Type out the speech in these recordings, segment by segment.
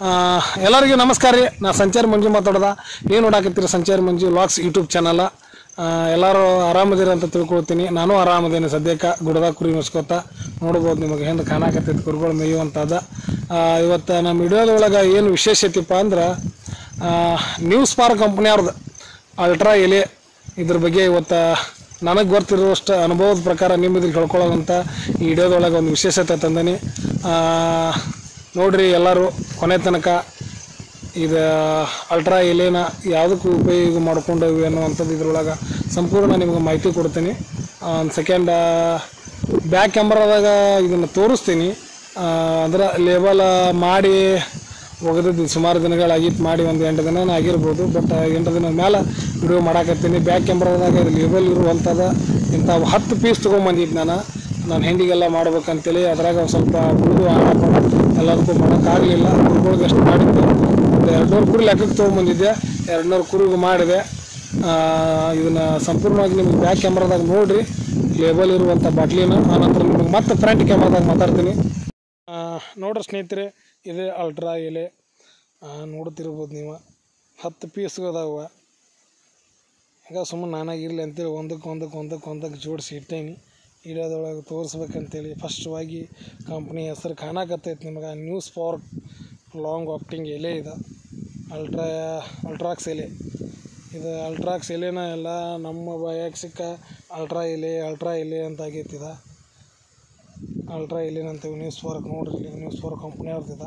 ಆ, ಎಲ್ಲರಿಗೂ ನಮಸ್ಕಾರ ರೀ ನಾ ಸಂಚಾರಿ ಮಂಜು ಮಾತಾಡ್ದ ನೀವು ನೋಡಾಕತ್ತೀರಿ ಸಂಚಾರಿ ಮಂಜು ಲಾಕ್ಸ್ ಯೂಟ್ಯೂಬ್ ಚಾನಲ ಎಲ್ಲರೂ ಆರಾಮದಿರಿ ಅಂತ ತಿಳ್ಕೊಳ್ತೀನಿ ನಾನು ಆರಾಮದೇನೆ ಸದ್ಯಕ್ಕೆ ಗುಡದಾಗ ಕುರಿ ಮೆಸ್ಕೋತ ನೋಡ್ಬೋದು ನಿಮಗೆ ಹಿಂದೆ ಕಾಣಾಕತ್ತೈತಿ ಕುರಿಗಳು ಮೇಯುವಂಥದ್ದು ಇವತ್ತು ನಮ್ಮ ವಿಡಿಯೋದೊಳಗೆ ಏನು ವಿಶೇಷತೆಪ್ಪ ಅಂದ್ರೆ ನ್ಯೂಸ್ ಪಾರ್ ಕಂಪ್ನಿಯವ್ರದ್ದು ಅಲ್ಟ್ರಾ ಎಲೆ ಇದ್ರ ಬಗ್ಗೆ ಇವತ್ತು ನನಗೆ ಗೊತ್ತಿರುವಷ್ಟು ಅನುಭವದ ಪ್ರಕಾರ ನಿಮ್ಮದಿಗೆ ಹೇಳ್ಕೊಳ್ಳೋದಂತ ಈ ವಿಡಿಯೋದೊಳಗೆ ಒಂದು ವಿಶೇಷತೆ ತಂದೀನಿ ಆ, ನೋಡ್ರಿ ಎಲ್ಲರೂ ಕೊನೆ ತನಕ ಇದು ಅಲ್ಟ್ರಾ ಎಲೆನ ಯಾವುದಕ್ಕೂ ಉಪಯೋಗ ಮಾಡ್ಕೊಂಡೇವಿ ಅನ್ನುವಂಥದ್ದು ಇದ್ರೊಳಗೆ ಸಂಪೂರ್ಣ ನಿಮಗೆ ಮಾಹಿತಿ ಕೊಡ್ತೀನಿ ಒಂದು ಸೆಕೆಂಡ್ ಬ್ಯಾಕ್ ಕ್ಯಾಮ್ರಾದಾಗ ಇದನ್ನು ತೋರಿಸ್ತೀನಿ ಆ, ಅಂದ್ರೆ ಲೇಬಲ್ ಮಾಡಿ ಒಗೆದಿದ್ದು ಸುಮಾರು ದಿನಗಳಾಗಿತ್ತು ಮಾಡಿ ಒಂದು ಎಂಟು ದಿನ ಆಗಿರ್ಬೋದು ಬಟ್ ಎಂಟು ದಿನ ಮೇಲೆ ವಿಡಿಯೋ ಮಾಡಾಕತ್ತೀನಿ ಬ್ಯಾಕ್ ಕ್ಯಾಮ್ರಾದಾಗ ಇದು ಲೇಬಲ್ ಇರುವಂಥದ್ದು ಇಂಥ ಹತ್ತು ಪೀಸ್ ತೊಗೊಂಬಂದಿದ್ದು ನಾನು ನಾನು ಹೆಂಡಿಗೆಲ್ಲ ಮಾಡ್ಬೇಕಂತೇಳಿ ಅದ್ರಾಗ ಒಂದು ಸ್ವಲ್ಪ ಉಳಿದು ಎಲ್ಲದಕ್ಕೂ ಮಾಡೋಕ್ಕಾಗಲಿಲ್ಲ ಕುರಿಗಳಿಗೆ ಎಷ್ಟು ಮಾಡಿದ್ದೆ ಒಂದು ಎರಡು ನೂರು ಕುರಿ ಲೆಕ್ಕಕ್ಕೆ ತೊಗೊಂಬಂದಿದ್ದೆ ಎರಡು ನೂರು ಕುರಿಗೆ ಮಾಡಿದೆ ಆ, ಇದನ್ನ ಸಂಪೂರ್ಣವಾಗಿ ನಿಮ್ಗೆ ಬ್ಯಾಕ್ ಕ್ಯಾಮ್ರಾದಾಗ ನೋಡ್ರಿ ಲೇಬಲ್ ಇರುವಂಥ ಬಾಟ್ಲಿನ ಆನಂತರ ನಿಮಗೆ ಮತ್ತೆ ಫ್ರಂಟ್ ಕ್ಯಾಮ್ರಾದಾಗ ಮಾತಾಡ್ತೀನಿ ಆ, ನೋಡ್ರಿ ಸ್ನೇಹಿತರೆ ಇದೇ ಅಲ್ಟ್ರಾ ಎಲೆ ಆ, ನೋಡ್ತಿರ್ಬೋದು ನೀವು ಹತ್ತು ಪೀಸ್ ಅದಾವ ಈಗ ಸುಮ್ಮನೆ ನಾನಾಗಿ ಇರಲಿ ಅಂತೇಳಿ ಒಂದಕ್ಕೆ ಒಂದಕ್ಕೆ ಒಂದಕ್ಕೆ ಒಂದಕ್ಕೆ ಜೋಡಿಸಿ ಇಟ್ಟೇನಿ ಇಡೋದೊಳಗೆ ತೋರಿಸ್ಬೇಕಂತೇಳಿ ಫಸ್ಟ್ವಾಗಿ ಕಂಪ್ನಿ ಹೆಸರು ಕಾಣಕತ್ತೈತಿ ನಿಮಗೆ ನ್ಯೂಸ್ ಪವರ್ ಲಾಂಗ್ ಆಕ್ಟಿಂಗ್ ಎಲೆ ಇದೆ ಅಲ್ಟ್ರಾ ಅಲ್ಟ್ರಾಕ್ಸ್ ಎಲೆ ಇದು ಅಲ್ಟ್ರಾಕ್ಸ್ ಎಲೆನ ಎಲ್ಲ ನಮ್ಮ ಬಾಯಾಗ ಸಿಕ್ಕ ಅಲ್ಟ್ರಾ ಎಲೆ ಅಲ್ಟ್ರಾ ಎಲೆ ಅಂತ ಆಗೈತಿ ಇದು ಅಲ್ಟ್ರಾ ಎಲೆನ ಅಂತೀವಿ ನ್ಯೂಸ್ ವರ್ಕ್ ನೋಡ್ರಿ ಇಲ್ಲಿ ನ್ಯೂಸ್ ವರ್ಕ್ ಕಂಪ್ನಿ ಅವ್ರದ್ದು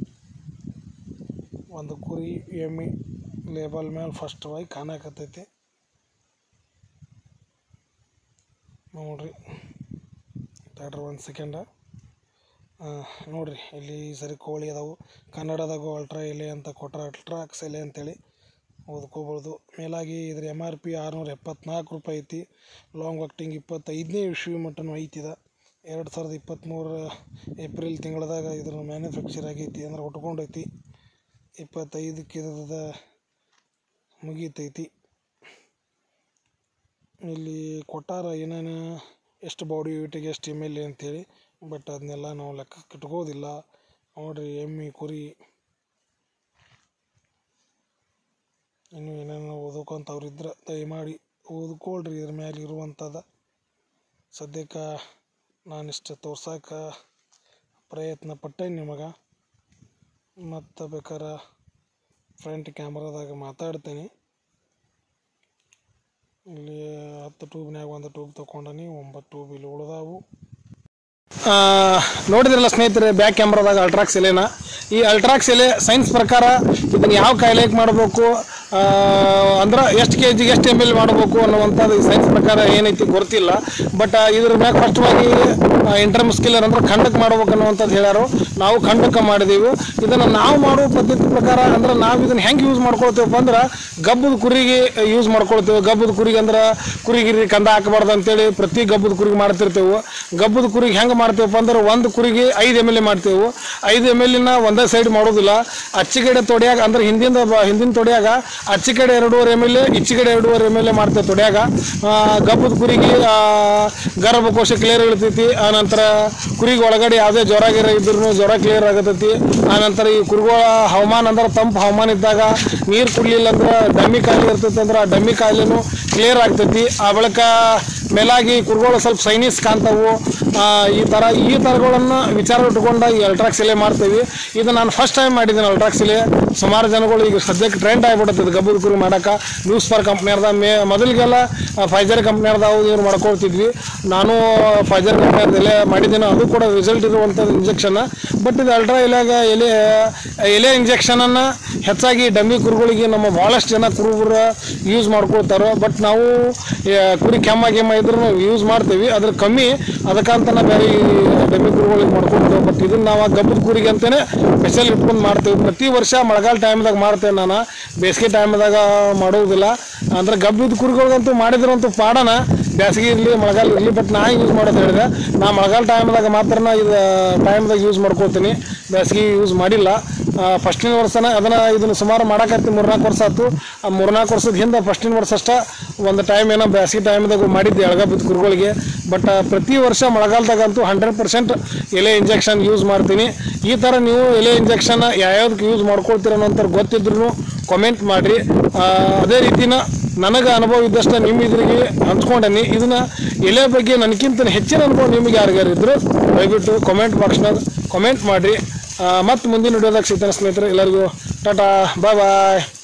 ಒಂದು ಕುರಿ ಎಮ್ಮೆ ಲೇಬಲ್ ಮೇಲೆ ಫಸ್ಟ್ವಾಗಿ ಕಾಣಕತ್ತೈತಿ ನೋಡ್ರಿ ತಡ್ರಿ ಒಂದು ಸೆಕೆಂಡ ನೋಡ್ರಿ ಇಲ್ಲಿ ಈ ಸರಿ ಕೋಳಿ ಅದಾವು ಕನ್ನಡದಾಗೂ ಅಲ್ಟ್ರಾ ಎಲೆ ಅಂತ ಕೊಟ್ರ ಅಲ್ಟ್ರಾಕ್ಸ್ ಎಲೆ ಅಂತೇಳಿ ಓದ್ಕೋಬೋದು ಮೇಲಾಗಿ ಇದ್ರ ಎಮ್ ಆರ್ ಪಿ ಆರುನೂರ ಎಪ್ಪತ್ನಾಲ್ಕು ರೂಪಾಯಿ ಐತಿ ಲಾಂಗ್ ಆಕ್ಟಿಂಗ್ ಇಪ್ಪತ್ತೈದನೇ ಇಶ್ವಿ ಮಟ್ಟನೂ ಐತಿದ ಎರಡು ಸಾವಿರದ ಇಪ್ಪತ್ತ್ಮೂರು ಏಪ್ರಿಲ್ ತಿಂಗಳದಾಗ ಇದ್ರ ಮ್ಯಾನುಫ್ಯಾಕ್ಚರ್ ಆಗೈತಿ ಅಂದ್ರೆ ಉಟ್ಕೊಂಡೈತಿ ಇಪ್ಪತ್ತೈದಕ್ಕೆ ಇದ್ರದ ಮುಗೀತೈತಿ ಇಲ್ಲಿ ಕೊಟ್ಟಾರ ಏನೇನು ಎಷ್ಟು ಬಾಡಿ ವೇಟಿಗೆ ಎಷ್ಟು ಎಮ್ ಎಲ್ ಎ ಅಂತೇಳಿ ಬಟ್ ಅದನ್ನೆಲ್ಲ ನಾವು ಲೆಕ್ಕಕ್ಕೆ ಇಟ್ಕೋದಿಲ್ಲ ನೋಡ್ರಿ ಎಮ್ಮೆ ಕುರಿ ಇನ್ನು ಏನೇನು ಓದ್ಕೊಂತವ್ರು ಇದ್ರೆ ದಯಮಾಡಿ ಓದ್ಕೊಳ್ರಿ ಇದ್ರ ಮೇಲೆ ಇರುವಂಥದ್ದು ಸದ್ಯಕ್ಕೆ ನಾನಿಷ್ಟು ತೋರ್ಸಕ್ಕೆ ಪ್ರಯತ್ನ ಪಟ್ಟೇನಿ ನಿಮಗೆ ಮತ್ತು ಬೇಕಾರೆ ಫ್ರಂಟ್ ಕ್ಯಾಮ್ರಾದಾಗ ಮಾತಾಡ್ತೀನಿ ಇಲ್ಲಿ ಹತ್ತು ಟ್ಯೂಬ್ನ್ಯಾಗ ಒಂದು ಟ್ಯೂಬ್ ತೊಗೊಂಡನಿ ಒಂಬತ್ತು ಟ್ಯೂಬ್ ಇಲ್ಲಿ ಉಳ್ದಾವು ನೋಡಿದ್ರಲ್ಲ ಸ್ನೇಹಿತರೆ ಬ್ಯಾಕ್ ಕ್ಯಾಮ್ರಾದಾಗ ಅಲ್ಟ್ರಾಕ್ಸ್ ಎಲೆನ ಈ ಅಲ್ಟ್ರಾಕ್ಸ್ ಎಲೆ ಸೈನ್ಸ್ ಪ್ರಕಾರ ಇದನ್ನು ಯಾವ ಕಾಯಿಲೆಗೆ ಮಾಡಬೇಕು ಅಂದ್ರೆ ಎಷ್ಟು ಕೆ ಜಿಗೆ ಎಷ್ಟು ಎಮ್ ಎಲ್ ಮಾಡಬೇಕು ಅನ್ನುವಂಥದ್ದು ಈ ಸೈನ್ಸ್ ಪ್ರಕಾರ ಏನೈತಿ ಗೊತ್ತಿಲ್ಲ ಬಟ್ ಇದ್ರ ಮ್ಯಾಗ ಫಸ್ಟ್ವಾಗಿ ಇಂಟರ್ಮಸ್ಕಿಲ್ಲರ್ ಅಂದ್ರೆ ಖಂಡಕ್ಕೆ ಮಾಡ್ಬೇಕು ಅನ್ನುವಂಥದ್ದು ಹೇಳ್ಯಾರು ನಾವು ಖಂಡಕ್ಕೆ ಮಾಡಿದೀವಿ ಇದನ್ನು ನಾವು ಮಾಡೋ ಪದ್ಧತಿ ಪ್ರಕಾರ ಅಂದ್ರೆ ನಾವು ಇದನ್ನು ಹೆಂಗೆ ಯೂಸ್ ಮಾಡ್ಕೊಳ್ತೇವಪ್ಪ ಅಂದ್ರೆ ಗಬ್ಬದ ಕುರಿಗೆ ಯೂಸ್ ಮಾಡ್ಕೊಳ್ತೇವೆ ಗಬ್ಬದ ಕುರಿಗೆ ಅಂದ್ರೆ ಕುರಿಗಿರಿ ಕಂದ ಹಾಕಬಾರ್ದು ಅಂತೇಳಿ ಪ್ರತಿ ಗಬ್ಬದ ಕುರಿಗೆ ಮಾಡ್ತಿರ್ತೇವೆ ಗಬ್ಬದ ಕುರಿಗೆ ಹೆಂಗೆ ಮಾಡ್ತೇವಪ್ಪ ಅಂದ್ರೆ ಒಂದು ಕುರಿಗೆ ಐದು ಎಮ್ ಎಲ್ ಎ ಮಾಡ್ತೇವೆ ಐದು ಎಮ್ ಎಲ್ ಎನ ಒಂದೇ ಸೈಡ್ ಮಾಡೋದಿಲ್ಲ ಅಚ್ಚಿಗಡೆ ತೊಡ್ಯಾಗ ಅಂದ್ರೆ ಹಿಂದಿನ ಬ- ಹಿಂದಿನ ತೊಡ್ಯಾಗ ಅಚ್ಚಿ ಕಡೆ ಎರಡೂವರೆ ಎಮ್ ಎಲ್ ಎ ಈಚೆ ಕಡೆ ಎರಡೂವರೆ ಎಮ್ ಎಲ್ ಎ ಮಾಡ್ತೇವೆ ತೊಡ್ಯಾಗ ಆ, ಗಬ್ಬದ ಕುರಿಗೆ ಆ, ಗರ್ಭಕೋಶ ಕ್ಲಿಯರ್ ಇಳ್ತೈತಿ ಆನಂತರ ಕುರಿಗೆ ಒಳಗಡೆ ಯಾವುದೇ ಜ್ವರ ಗಿರ ಇದ್ರೂ ಜ್ವರ ಕ್ಲಿಯರ್ ಆಗತೈತಿ ಆನಂತರ ಈ ಕುರಿಗಳ ಹವಾಮಾನ ಅಂದ್ರೆ ತಂಪು ಹವಾಮಾನ ಇದ್ದಾಗ ನೀರು ಕುಡ್ಲಿಲ್ಲ ಅಂದ್ರೆ ಡಮ್ಮಿ ಕಾಯಿಲೆ ಇರ್ತೈತಿ ಅಂದ್ರೆ ಆ ಡಮ್ಮಿ ಕಾಯಿಲೆನೂ ಕ್ಲಿಯರ್ ಆಗ್ತೈತಿ ಆ ಬಳಿಕ ಮೇಲಾಗಿ ಕುರಿಗಳು ಸ್ವಲ್ಪ ಸೈನಿಸ್ ಕಾಣ್ತಾವು ಆ, ಈ ಥರ ಈ ಥರಗಳನ್ನು ವಿಚಾರ ಇಟ್ಕೊಂಡು ಈ ಅಲ್ಟ್ರಾಕ್ಸ್ ಎಲೆ ಮಾಡ್ತೀವಿ ಇದು ನಾನು ಫಸ್ಟ್ ಟೈಮ್ ಮಾಡಿದ್ದೀನಿ ಅಲ್ಟ್ರಾಕ್ಸ್ ಎಲೆ ಸುಮಾರು ಜನಗಳು ಈಗ ಸದ್ಯಕ್ಕೆ ಟ್ರೆಂಡ್ ಆಗಿಬಿಡುತ್ತೆ ಗಬ್ಬದ ಕುರಿ ಮಾಡೋಕೆ ನ್ಯೂಸ್ ಫಾರ್ ಕಂಪ್ನಿಯರ್ದ ಮೇ ಮೊದಲಿಗೆಲ್ಲ ಫೈಜರ್ ಕಂಪ್ನಿಯರ್ದಾವು ಇವ್ರು ಮಾಡ್ಕೊಳ್ತಿದ್ವಿ ನಾನು ಫೈಜರ್ ಕಂಪ್ನಿಯರ್ದ ಎಲೆ ಮಾಡಿದ್ದೀನಿ ಅದು ಕೂಡ ರಿಸಲ್ಟ್ ಇರುವಂಥದ್ದು ಇಂಜೆಕ್ಷನ್ ಬಟ್ ಇದು ಅಲ್ಟ್ರಾ ಎಲೆಗ ಎಲೆ ಎಲೆ ಇಂಜೆಕ್ಷನನ್ನು ಹೆಚ್ಚಾಗಿ ಡಮ್ಮಿ ಕುರುಗಳಿಗೆ ನಮ್ಮ ಭಾಳಷ್ಟು ಜನ ಕುರುಬರು ಯೂಸ್ ಮಾಡ್ಕೊಳ್ತಾರೆ ಬಟ್ ನಾವು ಆ, ಕುರಿ ಕೆಮ್ಮ ಗಿಮ್ಮ ಇದ್ರೂ ಯೂಸ್ ಮಾಡ್ತೀವಿ ಅದ್ರ ಕಮ್ಮಿ ಅದಕ್ಕಂತನ ಬೇರೆ ಈ ಡಮ್ಮಿ ಕುರಿಗಳಿಗೆ ಮಾಡ್ಕೊಳ್ತೇವೆ ಬಟ್ ಇದನ್ನ ನಾವು ಗಬ್ಬದ ಕುರಿಗೆ ಅಂತಲೇ ಸ್ಪೆಷಲ್ ಇಟ್ಕೊಂಡು ಮಾಡ್ತೇವೆ ಪ್ರತಿ ವರ್ಷ ಮಳೆಗಾಲ ಟೈಮ್ದಾಗ ಮಾಡ್ತೇವೆ ನಾನು ಬೇಸಿಗೆ ಟೈಮ್ದಾಗ ಮಾಡೋದಿಲ್ಲ ಅಂದ್ರೆ ಗಬ್ಬದ ಕುರಿಗಳಿಗಂತೂ ಮಾಡಿದ್ರಂತೂ ಪಾಡನ ಬೇಸಿಗೆ ಇರಲಿ ಮಳೆಗಾಲ ಇರಲಿ ಬಟ್ ನಾ ಯೂಸ್ ಮಾಡೋದು ಹೇಳಿದೆ ನಾ ಮಳೆಗಾಲ ಟೈಮ್ದಾಗ ಮಾತ್ರ ಇದು ಟೈಮ್ದಾಗ ಯೂಸ್ ಮಾಡ್ಕೊಳ್ತೀನಿ ಬೇಸಿಗೆ ಯೂಸ್ ಮಾಡಿಲ್ಲ ಫಸ್ಟಿನ ವರ್ಷನ ಅದನ್ನ ಇದನ್ನು ಸುಮಾರು ಮಾಡಕತ್ತಿ ಮೂರ್ನಾಲ್ಕು ವರ್ಷ ಆಯ್ತು ಆ ಮೂರ್ನಾಲ್ಕು ವರ್ಷದ ಹಿಂದೆ ಫಸ್ಟಿನ ವರ್ಷ ಅಷ್ಟ ಒಂದು ಟೈಮ್ ಏನೋ ಬೇಸಿಗೆ ಟೈಮ್ದಾಗ ಮಾಡಿದ್ದೆ ಎಳಗಬ್ಬದ ಕುರಿಗಳಿಗೆ ಬಟ್ ಪ್ರತಿ ವರ್ಷ ಮಳೆಗಾಲ ಮಳೆಗಾಲದಾಗಂತೂ ಹಂಡ್ರೆಡ್ ಪರ್ಸೆಂಟ್ ಎಲೆ ಇಂಜೆಕ್ಷನ್ ಯೂಸ್ ಮಾಡ್ತೀನಿ ಈ ಥರ ನೀವು ಎಲೆ ಇಂಜೆಕ್ಷನ್ ಯಾವ್ಯಾವ್ದಕ್ಕೆ ಯೂಸ್ ಮಾಡ್ಕೊಳ್ತೀರ ಅನ್ನೋಂಥ ಗೊತ್ತಿದ್ರು ಕಾಮೆಂಟ್ ಮಾಡಿರಿ ಅದೇ ರೀತಿನ ನನಗೆ ಅನುಭವ ಇದ್ದಷ್ಟು ನಿಮ್ಮ ಇದ್ರಿಗೆ ಹಂಚ್ಕೊಂಡೇನಿ ಇದನ್ನ ಎಲೆ ಬಗ್ಗೆ ನನಗಿಂತ ಹೆಚ್ಚಿನ ಅನುಭವ ನಿಮಗೆ ಯಾರಿಗಾರು ಇದ್ರು ದಯವಿಟ್ಟು ಕಾಮೆಂಟ್ ಬಾಕ್ಸ್ನಾಗ ಕಾಮೆಂಟ್ ಮಾಡಿರಿ ಮತ್ತು ಮುಂದಿನ ವಿಡಿಯೋದಾಗ ಸಿಗ್ತಾನೆ ಸ್ನೇಹಿತರೆ ಎಲ್ಲರಿಗೂ ಟಾಟಾ ಬಾಯ್ ಬಾಯ್